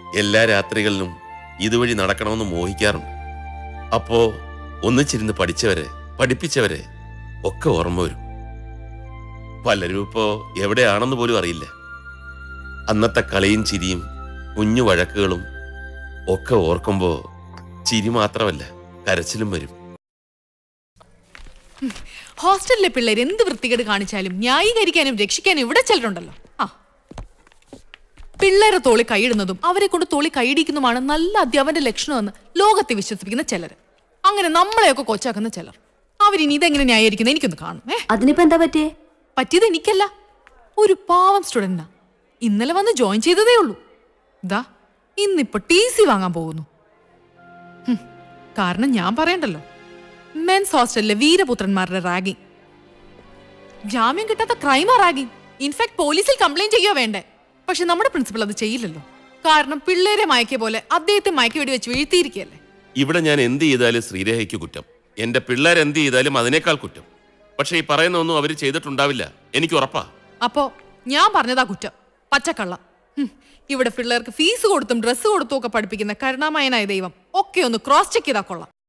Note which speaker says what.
Speaker 1: എല്ലാ രാത്രികളിലും ഇതുവഴി നടക്കണമെന്ന് മോഹിക്കാറുണ്ട് അപ്പോ ഒന്നിച്ചിരുന്ന് പഠിച്ചവരെ പഠിപ്പിച്ചവരെ ഒക്കെ ഓർമ്മ വരും പലരും ഇപ്പോ എവിടെയാണെന്ന് പോലും അറിയില്ല അന്നത്തെ കളിയും ചിരിയും കുഞ്ഞു വഴക്കുകളും ഒക്കെ ഓർക്കുമ്പോ ചിരി മാത്രമല്ല കരച്ചിലും വരും
Speaker 2: ഹോസ്റ്റലിലെ പിള്ളേർ എന്ത് വൃത്തികേട് കാണിച്ചാലും ന്യായീകരിക്കാനും രക്ഷിക്കാനും ഇവിടെ ചിലരുണ്ടല്ലോ ആ പിള്ളേരെ തോളി കൈയിടുന്നതും അവരെ കൊണ്ട് തോളി കൈയിടിക്കുന്നതുമാണ് നല്ല അധ്യാപന്റെ ലക്ഷണമെന്ന് ലോകത്തെ വിശ്വസിപ്പിക്കുന്ന ചിലർ അങ്ങനെ നമ്മളെയൊക്കെ കൊച്ചാക്കുന്ന ചിലർ അവരിനി ഇതെങ്ങനെ ന്യായീകരിക്കുന്നത് എനിക്കൊന്ന് കാണും ഏ
Speaker 3: അതിനിപ്പോ എന്താ പറ്റിയേ
Speaker 2: പറ്റിയത് എനിക്കല്ല ഒരു പാവം സ്റ്റുഡന്റാ ഇന്നലെ വന്ന് ജോയിൻ ചെയ്തതേ ഉള്ളൂ ഇതാ ഇന്നിപ്പോ ടി സി വാങ്ങാൻ പോകുന്നു ഹും, കാരണം ഞാൻ പറയണ്ടല്ലോ മെൻസ് ഹോസ്റ്റലിലെ വീരപുത്രന്മാരുടെ റാഗിങ് ജാമ്യം കിട്ടാത്ത ക്രൈമാ റാഗിങ് ഇൻഫാക്ട് പോലീസിൽ കംപ്ലൈന്റ് ചെയ്യോ വേണ്ടേ പക്ഷെ നമ്മുടെ പ്രിൻസിപ്പൽ അത് ചെയ്യില്ലല്ലോ കാരണം പിള്ളേരെ മയക്കിയ പോലെ അദ്ദേഹത്തെ മയക്കി വെടി വെച്ച് വീഴ്ത്തിയിരിക്കുകയല്ലേ
Speaker 1: ഇവിടെ ഞാൻ എന്ത് ചെയ്താലും ശ്രീരേഖയ്ക്ക് കുറ്റം എന്റെ പിള്ളേർ എന്ത് ചെയ്താലും അതിനേക്കാൾ കുറ്റം പക്ഷെ ഈ പറയുന്നൊന്നും അവർ ചെയ്തിട്ടുണ്ടാവില്ല എനിക്ക് ഉറപ്പാ
Speaker 2: അപ്പോ ഞാൻ പറഞ്ഞതാ കുറ്റം പച്ചക്കള്ള ഹും, ഇവിടെ പിള്ളേർക്ക് ഫീസ് കൊടുത്തും ഡ്രസ്സ് കൊടുത്തും ഒക്കെ പഠിപ്പിക്കുന്ന കരുണാമയനായ ദൈവം ഒക്കെ ഒന്ന് ക്രോസ് ചെക്ക് ചെയ്താ കൊള്ളാം